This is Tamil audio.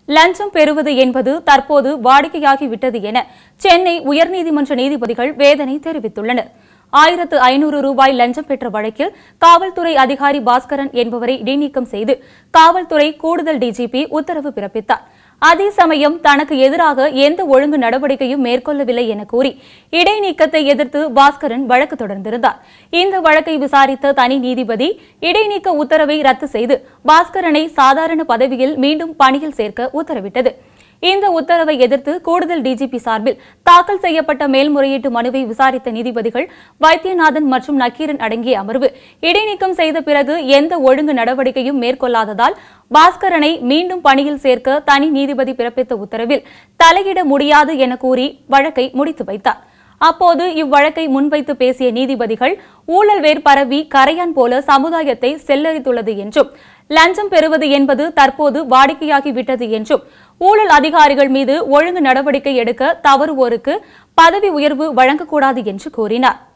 லஞ்சம் பெறுவது என்பது தற்போது வாடிக்கையாகிவிட்டது என சென்னை உயர்நீதிமன்ற நீதிபதிகள் வேதனை தெரிவித்துள்ளனர் ஆயிரத்து ஐநூறு ரூபாய் லஞ்சம் பெற்ற வழக்கில் காவல்துறை அதிகாரி பாஸ்கரன் என்பவரை இடைநீக்கம் செய்து காவல்துறை கூடுதல் டிஜிபி உத்தரவு பிறப்பித்தார் அதே சமயம் தனக்கு எதிராக எந்த ஒழுங்கு நடவடிக்கையும் மேற்கொள்ளவில்லை என கூறி இடைநீக்கத்தை எதிர்த்து பாஸ்கரன் வழக்கு தொடர்ந்திருந்தார் இந்த வழக்கை விசாரித்த தனி நீதிபதி இடைநீக்க உத்தரவை ரத்து செய்து பாஸ்கரனை சாதாரண பதவியில் மீண்டும் பணியில் சேர்க்க உத்தரவிட்டது இந்த உத்தரவை எதிர்த்து கூடுதல் டிஜிபி சார்பில் தாக்கல் செய்யப்பட்ட மேல்முறையீட்டு மனுவை விசாரித்த நீதிபதிகள் வைத்தியநாதன் மற்றும் நக்கீரன் அடங்கிய அமர்வு இடைநீக்கம் செய்த பிறகு எந்த ஒழுங்கு நடவடிக்கையும் மேற்கொள்ளாததால் பாஸ்கரனை மீண்டும் பணியில் சேர்க்க தனி நீதிபதி பிறப்பித்த உத்தரவில் தலையிட முடியாது என கூறி வழக்கை முடித்து வைத்தார் அப்போது இவ்வழக்கை முன்வைத்து பேசிய நீதிபதிகள் ஊழல் வேர் பரவி கரையான் போல சமுதாயத்தை செல்லரித்துள்ளது என்றும் லஞ்சம் பெறுவது என்பது தற்போது வாடிக்கையாகிவிட்டது என்றும் ஊழல் அதிகாரிகள் மீது ஒழுங்கு நடவடிக்கை எடுக்க தவறுவோருக்கு பதவி உயர்வு வழங்கக்கூடாது என்று கூறினார்